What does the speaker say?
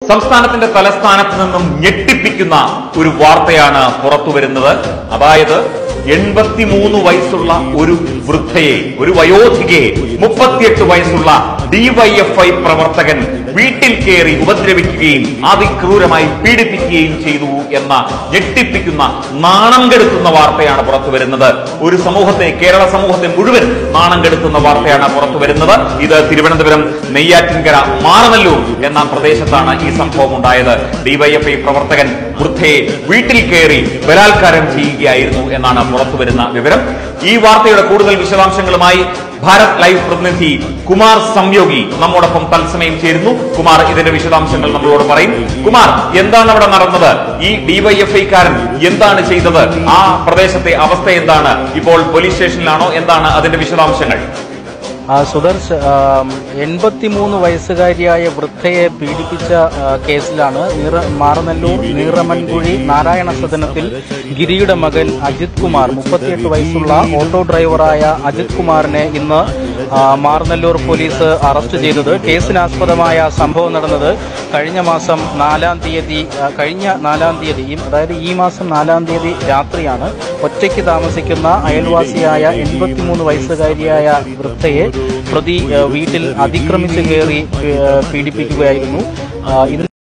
സംസ്ഥാനത്തിന്റെ തലസ്ഥാനത്ത് നിന്നും ഞെട്ടിപ്പിക്കുന്ന ഒരു വാർത്തയാണ് പുറത്തു വരുന്നത് അതായത് എൺപത്തിമൂന്ന് വയസ്സുള്ള ഒരു വൃദ്ധയെ ഒരു വയോധികയെ മുപ്പത്തിയെട്ട് വയസ്സുള്ള ഡിവൈഎഫ്ഐ പ്രവർത്തകൻ വീട്ടിൽ കയറി ഉപദ്രവിക്കുകയും അതിക്രൂരമായി പീഡിപ്പിക്കുകയും ചെയ്തു എന്ന ഞെട്ടിപ്പിക്കുന്ന നാണം കെടുത്തുന്ന വാർത്തയാണ് പുറത്തു വരുന്നത് ഒരു സമൂഹത്തെ കേരള സമൂഹത്തെ മുഴുവൻ നാണം കെടുത്തുന്ന വാർത്തയാണ് പുറത്തു വരുന്നത് ഇത് തിരുവനന്തപുരം നെയ്യാറ്റിൻകര മാറനല്ലൂർ എന്ന പ്രദേശത്താണ് ഈ സംഭവം ഉണ്ടായത് ഡിവൈഎഫ്ഐ പ്രവർത്തകൻ വൃദ്ധയെ വീട്ടിൽ കയറി ബലാത്കാരം ചെയ്യുകയായിരുന്നു എന്നാണ് പുറത്തു വരുന്ന വിവരം ഈ വാർത്തയുടെ കൂടുതൽ വിശദാംശങ്ങളുമായി ഭാരത് ലൈവ് പ്രതിനിധി കുമാർ സംയോഗി നമ്മോടൊപ്പം തത്സമയം ചേരുന്നു കുമാർ ഇതിന്റെ വിശദാംശങ്ങൾ നമ്മളോട് പറയും കുമാർ എന്താണ് അവിടെ നടന്നത് ഈ ഡിവൈഎഫ്ഐക്കാരൻ എന്താണ് ചെയ്തത് ആ പ്രദേശത്തെ അവസ്ഥ എന്താണ് ഇപ്പോൾ പോലീസ് സ്റ്റേഷനിലാണോ എന്താണ് അതിന്റെ വിശദാംശങ്ങൾ ആ, സുദർശ് എൺപത്തിമൂന്ന് വയസ്സുകാരിയായ വൃദ്ധയെ പീഡിപ്പിച്ച ആ, കേസിലാണ് നീറ മാറനല്ലൂർ നീറമൻകുഴി നാരായണ സദനത്തിൽ ഗിരിയുടെ മകൻ അജിത് കുമാർ മുപ്പത്തിയെട്ട് വയസ്സുള്ള ഓട്ടോ ഡ്രൈവറായ അജിത് കുമാറിനെ ഇന്ന് ആ, മാറനല്ലൂർ പോലീസ് അറസ്റ്റ് ചെയ്തത് കേസിനാസ്പദമായ സംഭവം നടന്നത് കഴിഞ്ഞ മാസം നാലാം തീയതി ആ, കഴിഞ്ഞ നാലാം തീയതി ഈ- അതായത് ഈ മാസം നാലാം തീയതി രാത്രിയാണ് ഒറ്റയ്ക്ക് താമസിക്കുന്ന അയൽവാസിയായ എൺപത്തിമൂന്ന് വയസ്സുകാരിയായ വൃദ്ധയെ പ്രതി ആ, വീട്ടിൽ അതിക്രമിച്ചു കയറി ആ, പീഡിപ്പിക്കുകയായിരുന്നു ആ, ഇന്ന്